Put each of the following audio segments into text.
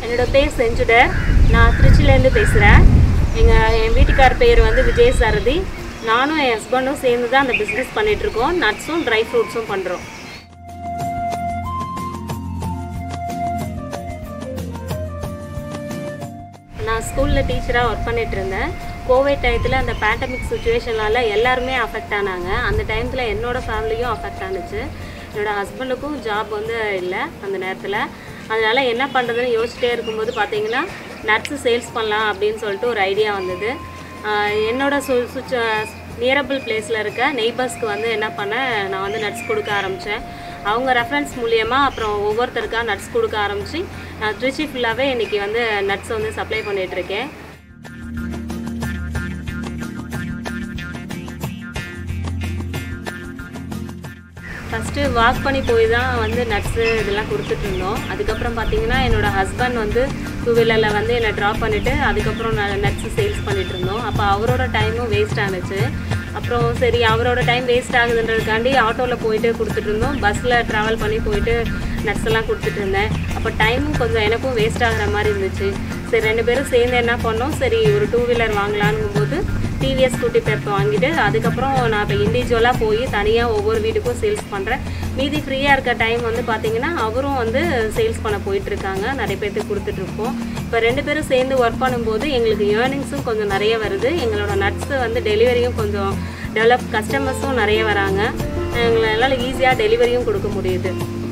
என்னோட பேர் செஞ்சுடர் நான் திருச்சியிலேருந்து பேசுகிறேன் எங்கள் என் வீட்டுக்கார் பேர் வந்து விஜய் சாரதி நானும் என் ஹஸ்பண்டும் சேர்ந்து தான் அந்த பிஸ்னஸ் பண்ணிகிட்ருக்கோம் நட்ஸும் ட்ரை ஃப்ரூட்ஸும் பண்ணுறோம் நான் ஸ்கூலில் டீச்சராக ஒர்க் பண்ணிட்டு இருந்தேன் கோவிட் டயத்தில் அந்த பேண்டமிக் சுச்சுவேஷனால எல்லாருமே அஃபெக்ட் ஆனாங்க அந்த டைமத்தில் என்னோட ஃபேமிலியும் அஃபெக்ட் ஆனுச்சு என்னோட ஹஸ்பண்டுக்கும் ஜாப் வந்து இல்லை அந்த நேரத்தில் அதனால என்ன பண்ணுறதுன்னு யோசிச்சிட்டே இருக்கும்போது பார்த்தீங்கன்னா நட்ஸு சேல்ஸ் பண்ணலாம் அப்படின்னு சொல்லிட்டு ஒரு ஐடியா வந்தது ஆஹ் என்னோட சு சுச்சு நியரபிள் பிளேஸில் இருக்க நெய்பர்ஸ்க்கு வந்து என்ன பண்ணேன் நான் வந்து நட்ஸ் கொடுக்க ஆரம்பித்தேன் அவங்க ரெஃபரன்ஸ் மூலியமாக அப்புறம் ஒவ்வொருத்தருக்கா நட்ஸ் கொடுக்க ஆரம்பித்து நான் திருச்சி ஃபுல்லாகவே இன்றைக்கி வந்து நட்ஸ் வந்து சப்ளை பண்ணிகிட்ருக்கேன் ஃபஸ்ட்டு வாக் பண்ணி போய் தான் வந்து நட்ஸு இதெல்லாம் கொடுத்துட்டு இருந்தோம் அதுக்கப்புறம் பார்த்தீங்கன்னா என்னோட ஹஸ்பண்ட் வந்து டூ வீலரில் வந்து என்னை ட்ராப் பண்ணிவிட்டு அதுக்கப்புறம் நான் நட்ஸு சேல்ஸ் பண்ணிட்டு இருந்தோம் அப்போ அவரோட டைமும் வேஸ்ட் ஆனுச்சு அப்புறம் சரி அவரோட டைம் வேஸ்ட் ஆகுதுன்றதுக்காண்டி ஆட்டோவில் போயிட்டு கொடுத்துட்டு இருந்தோம் பஸ்ஸில் ட்ராவல் பண்ணி போயிட்டு நட்ஸ் எல்லாம் கொடுத்துட்டு இருந்தேன் அப்போ டைமும் கொஞ்சம் எனக்கும் வேஸ்ட் ஆகுற மாதிரி இருந்துச்சு சரி ரெண்டு பேரும் சேர்ந்து என்ன பண்ணோம் சரி ஒரு டூ வீலர் வாங்கலான்னும் போது டிவிஎஸ் ஸ்கூட்டி பேப்பர் வாங்கிட்டு அதுக்கப்புறம் நான் இப்போ இண்டிவிஜுவலாக போய் தனியாக ஒவ்வொரு வீட்டுக்கும் சேல்ஸ் பண்ணுறேன் மீதி ஃப்ரீயாக இருக்க டைம் வந்து பார்த்தீங்கன்னா அவரும் வந்து சேல்ஸ் பண்ண போயிட்டுருக்காங்க நிறைய பேர்த்துக்கு கொடுத்துட்ருக்கோம் இப்போ ரெண்டு பேரும் சேர்ந்து ஒர்க் பண்ணும்போது எங்களுக்கு ஏர்னிங்ஸும் கொஞ்சம் நிறைய வருது எங்களோட நட்ஸு வந்து டெலிவரியும் கொஞ்சம் டெவலப் கஸ்டமர்ஸும் நிறைய வராங்க எங்களால் ஈஸியாக டெலிவரியும் கொடுக்க முடியுது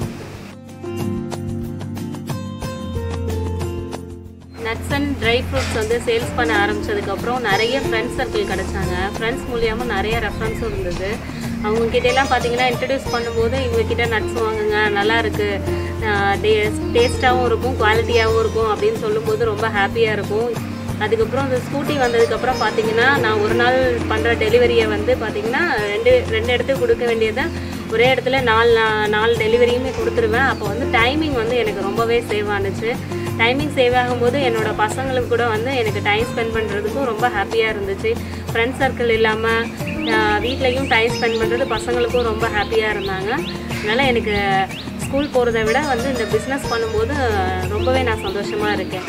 நட்ஸ் அண்ட் ட்ரை ஃப்ரூட்ஸ் வந்து சேல்ஸ் பண்ண ஆரம்பிச்சதுக்கப்புறம் நிறைய ஃப்ரெண்ட்ஸ் சர்க்கிள் கிடச்சாங்க ஃப்ரெண்ட்ஸ் மூலியமாக நிறைய ரெஃபரன்ஸும் இருந்தது அவங்க கிட்ட எல்லாம் பார்த்தீங்கன்னா இன்ட்ரடியூஸ் பண்ணும்போது இவங்ககிட்ட நட்ஸ் வாங்குங்க நல்லா இருக்கு டேஸ்ட்டாகவும் இருக்கும் குவாலிட்டியாகவும் இருக்கும் அப்படின்னு சொல்லும்போது ரொம்ப ஹாப்பியாக இருக்கும் அதுக்கப்புறம் இந்த ஸ்கூட்டி வந்ததுக்கப்புறம் பார்த்தீங்கன்னா நான் ஒரு நாள் பண்ணுற டெலிவரியை வந்து பார்த்தீங்கன்னா ரெண்டு ரெண்டு இடத்துக்கு கொடுக்க வேண்டியதை ஒரே இடத்துல நாலு நா- நாலு டெலிவரியுமே கொடுத்துருவேன் அப்போ வந்து டைமிங் வந்து எனக்கு ரொம்பவே சேவ் ஆனுச்சு டைமிங் சேவ் ஆகும்போது என்னோட பசங்களுக்கு கூட வந்து எனக்கு டைம் ஸ்பெண்ட் பண்ணுறதுக்கும் ரொம்ப ஹாப்பியாக இருந்துச்சு ஃப்ரெண்ட்ஸ் சர்க்கிள் இல்லாமல் வீட்லேயும் டைம் ஸ்பெண்ட் பண்ணுறது பசங்களுக்கும் ரொம்ப ஹாப்பியாக இருந்தாங்க அதனால் எனக்கு ஸ்கூல் போகிறத விட வந்து இந்த பிஸ்னஸ் பண்ணும்போது ரொம்பவே நான் சந்தோஷமாக இருக்கேன்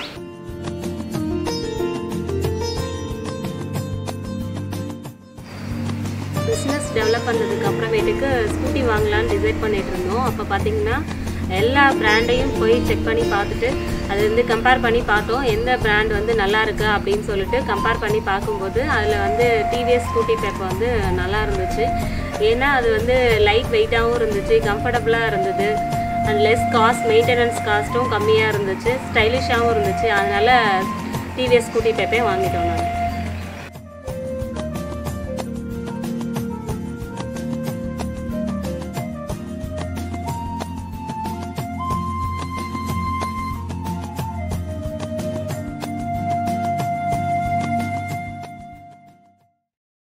பிஸ்னஸ் டெவலப் பண்ணதுக்கு அப்புறமேட்டுக்கு ஸ்கூட்டி வாங்கலாம்னு டிசைட் பண்ணிட்டு இருந்தோம் அப்போ பார்த்தீங்கன்னா எல்லா பிராண்டையும் போய் செக் பண்ணி பார்த்துட்டு அது வந்து கம்பேர் பண்ணி பார்த்தோம் எந்த பிராண்ட் வந்து நல்லா இருக்கு அப்படின்னு சொல்லிட்டு கம்பேர் பண்ணி பார்க்கும்போது அதில் வந்து டிவிஎஸ் ஸ்கூட்டி பேப்பர் வந்து நல்லா இருந்துச்சு ஏன்னா அது வந்து லைட் வெயிட்டாகவும் இருந்துச்சு கம்ஃபர்டபுளாக இருந்தது அண்ட் லெஸ் காஸ்ட் மெயின்டெனன்ஸ் காஸ்ட்டும் கம்மியாக இருந்துச்சு ஸ்டைலிஷாகவும் இருந்துச்சு அதனால டிவிஎஸ் ஸ்கூட்டி பேப்பே வாங்கிட்டோம் நாங்கள்